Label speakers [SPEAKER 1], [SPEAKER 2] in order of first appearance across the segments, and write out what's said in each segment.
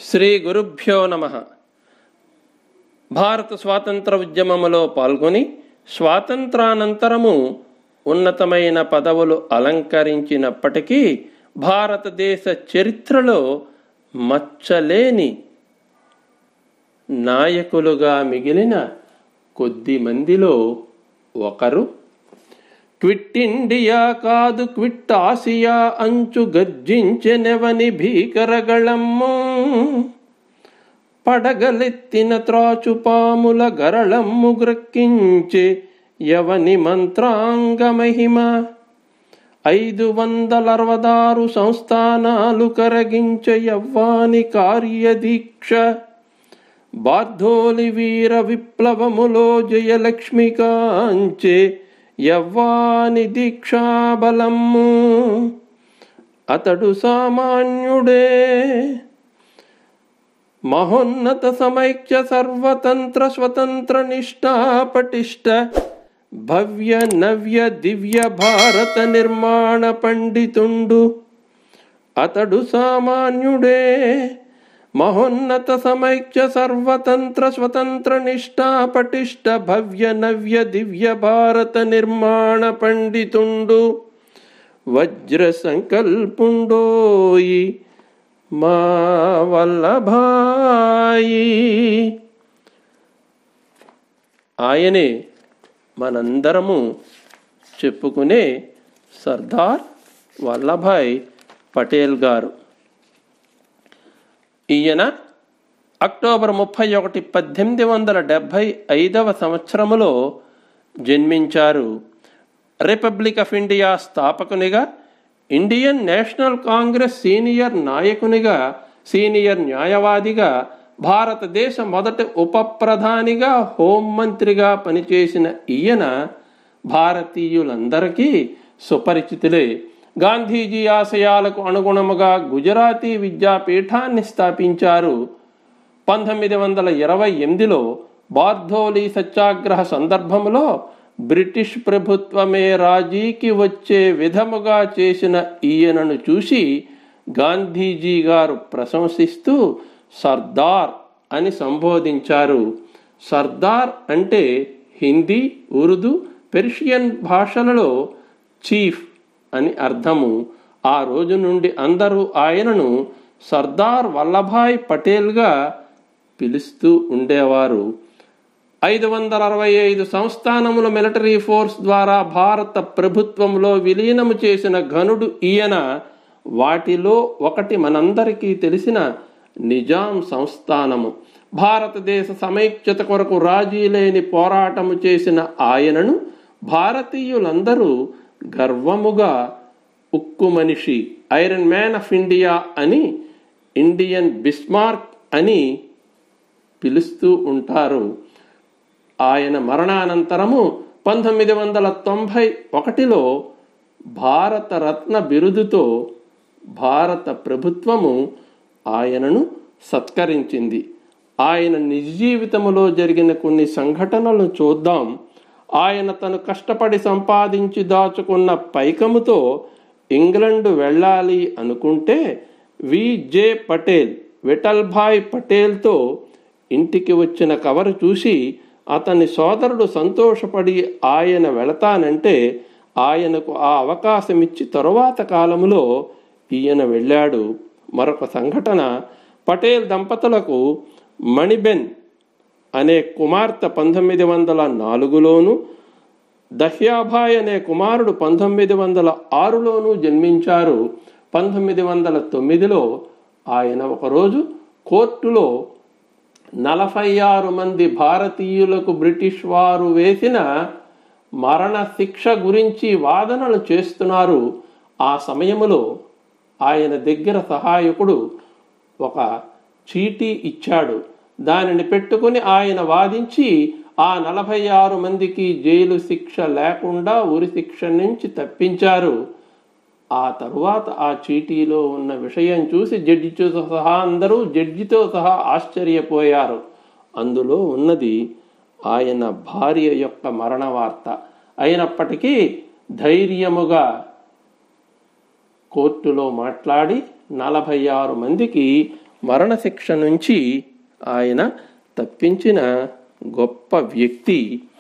[SPEAKER 1] శ్రీ గురుభ్యో నమ భారత స్వాతంత్ర ఉద్యమములో పాల్గొని స్వాతంత్రానంతరము ఉన్నతమైన పదవులు అలంకరించినప్పటికీ భారతదేశ చరిత్రలో మచ్చలేని నాయకులుగా మిగిలిన కొద్ది మందిలో ఒకరు క్విట్ ఇండియా కాదు క్విట్ ఆసియా అంచు గర్జించెనెవని భీకరగళమ్ము పడగలెత్తిన త్రాచుపాముల గరళమ్ము గ్రక్కించే యవని మంత్రాంగ మహిమ ఐదు వందల అరవదారు సంస్థానాలు కరగించ యవ్వాని కార్యదీక్ష బార్ధోలి వీర విప్లవములో జయలక్ష్మి కాంచే యవ్వాని దీక్షాబలము అతడు సామాన్యుడే మహోన్నత సమైక్య సర్వతంత్ర స్వతంత్ర నిష్ఠా పటిష్ట భవ్య నవ్య దివ్య భారత నిర్మాణ పండితుండు అతడు సామాన్యుడే మహోన్నత సమైక్య సర్వతంత్ర స్వతంత్ర నిష్ఠా పటిష్ట భవ్య నవ్య దివ్య భారత నిర్మాణ పండితుండు వజ్ర సంకల్పుండోయి మా వల్లభాయి ఆయనే మనందరము చెప్పుకునే సర్దార్ వల్లభాయ్ పటేల్ గారు ఈయన అక్టోబర్ ముప్పై ఒకటి పద్దెనిమిది వందల డెబ్భై ఐదవ సంవత్సరములో జన్మించారు రిపబ్లిక్ ఆఫ్ ఇండియా స్థాపకునిగా ఇండియన్ నేషనల్ కాంగ్రెస్ సీనియర్ నాయకునిగా సీనియర్ న్యాయవాదిగా భారతదేశ మొదటి ఉప ప్రధానిగా హోంమంత్రిగా పనిచేసిన ఈయన భారతీయులందరికీ సుపరిచితులే గాంధీజీ ఆశయాలకు అనుగుణముగా గుజరాతీ విద్యాపీఠాన్ని స్థాపించారు పంతొమ్మిది వందల ఇరవై ఎనిమిదిలో బార్ధోలీ సత్యాగ్రహ సందర్భంలో బ్రిటిష్ ప్రభుత్వమే రాజీకి వచ్చే విధముగా చేసిన ఈయనను చూసి గాంధీజీ గారు ప్రశంసిస్తూ సర్దార్ అని సంబోధించారు సర్దార్ అంటే హిందీ ఉర్దూ పెర్షియన్ భాషలలో చీఫ్ అని అర్థము ఆ రోజు నుండి అందరూ ఆయనను సర్దార్ వల్లభాయ్ పటేల్గా పిలుస్తూ ఉండేవారు ఐదు వందల అరవై ఐదు సంస్థానముల మిలిటరీ ఫోర్స్ ద్వారా భారత ప్రభుత్వంలో విలీనము చేసిన ఘనుడు ఈయన వాటిలో ఒకటి మనందరికీ తెలిసిన నిజాం సంస్థానము భారతదేశ సమైక్యత కొరకు రాజీ లేని పోరాటము చేసిన ఆయనను భారతీయులందరూ గర్వముగా ఉక్కు మనిషి ఐరన్ మ్యాన్ ఆఫ్ ఇండియా అని ఇండియన్ బిస్మార్క్ అని పిలుస్తూ ఉంటారు ఆయన మరణానంతరము పంతొమ్మిది వందల తొంభై ఒకటిలో భారత రత్న బిరుదుతో భారత ప్రభుత్వము ఆయనను సత్కరించింది ఆయన నిజ జీవితములో జరిగిన కొన్ని సంఘటనలు చూద్దాం ఆయన తను కష్టపడి సంపాదించి దాచుకున్న పైకముతో ఇంగ్లండ్ వెళ్ళాలి అనుకుంటే విజే పటేల్ విఠల్భాయ్ పటేల్తో ఇంటికి వచ్చిన కవరు చూసి అతని సోదరుడు సంతోషపడి ఆయన వెళతానంటే ఆయనకు ఆ అవకాశం ఇచ్చి తరువాత కాలంలో ఈయన వెళ్ళాడు మరొక సంఘటన పటేల్ దంపతులకు మణిబెన్ అనే కుమార్తె పంతొమ్మిది వందల నాలుగులోను దహ్యాభాయ్ అనే కుమారుడు పంతొమ్మిది వందల ఆరులోనూ జన్మించారు పంతొమ్మిది వందల తొమ్మిదిలో ఆయన ఒకరోజు కోర్టులో నలభై ఆరు మంది భారతీయులకు బ్రిటిష్ వారు వేసిన మరణ శిక్ష గురించి వాదనలు చేస్తున్నారు ఆ సమయములో ఆయన దగ్గర సహాయకుడు ఒక చీటీ ఇచ్చాడు దానిని పెట్టుకుని ఆయన వాదించి ఆ నలభై ఆరు మందికి జైలు శిక్ష లేకుండా ఉరి శిక్ష నుంచి తప్పించారు ఆ తరువాత ఆ చీటీలో ఉన్న విషయం చూసి జడ్జితో సహా అందరూ జడ్జితో సహా ఆశ్చర్యపోయారు అందులో ఉన్నది ఆయన భార్య యొక్క మరణ వార్త అయినప్పటికీ ధైర్యముగా కోర్టులో మాట్లాడి నలభై ఆరు మందికి మరణశిక్ష నుంచి ఆయన తప్పించిన గొప్ప వ్యక్తి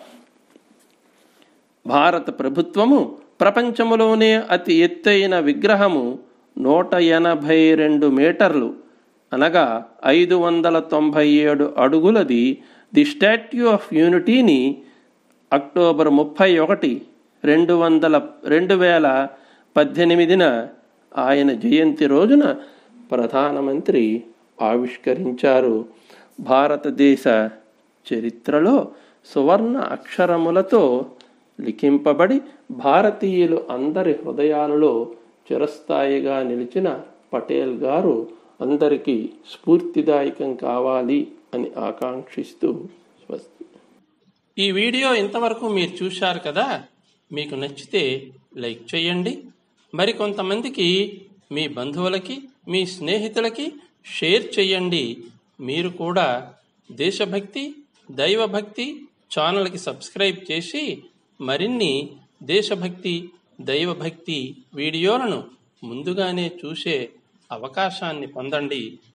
[SPEAKER 1] భారత ప్రభుత్వము ప్రపంచములోనే అతి ఎత్తైన విగ్రహము నూట ఎనభై రెండు మీటర్లు అనగా ఐదు వందల తొంభై ఏడు అడుగులది ది స్టాట్యూ ఆఫ్ యూనిటీని అక్టోబర్ ముప్పై ఒకటి రెండు వందల రెండు వేల పద్దెనిమిదిన ఆయన జయంతి రోజున ప్రధానమంత్రి ఆవిష్కరించారు భారతదేశ చరిత్రలో సువర్ణ అక్షరములతో లిఖింపబడి భారతీయులు అందరి హృదయాలలో చిరస్థాయిగా నిలిచిన పటేల్ గారు అందరికీ స్ఫూర్తిదాయకం కావాలి అని ఆకాంక్షిస్తూ స్వస్తి ఈ వీడియో ఇంతవరకు మీరు చూశారు కదా మీకు నచ్చితే లైక్ చేయండి మరి కొంతమందికి మీ బంధువులకి మీ స్నేహితులకి షేర్ చేయండి మీరు కూడా దేశభక్తి దైవభక్తి ఛానల్కి సబ్స్క్రైబ్ చేసి మరిన్ని దేశభక్తి దైవభక్తి వీడియోలను ముందుగానే చూసే అవకాశాన్ని పొందండి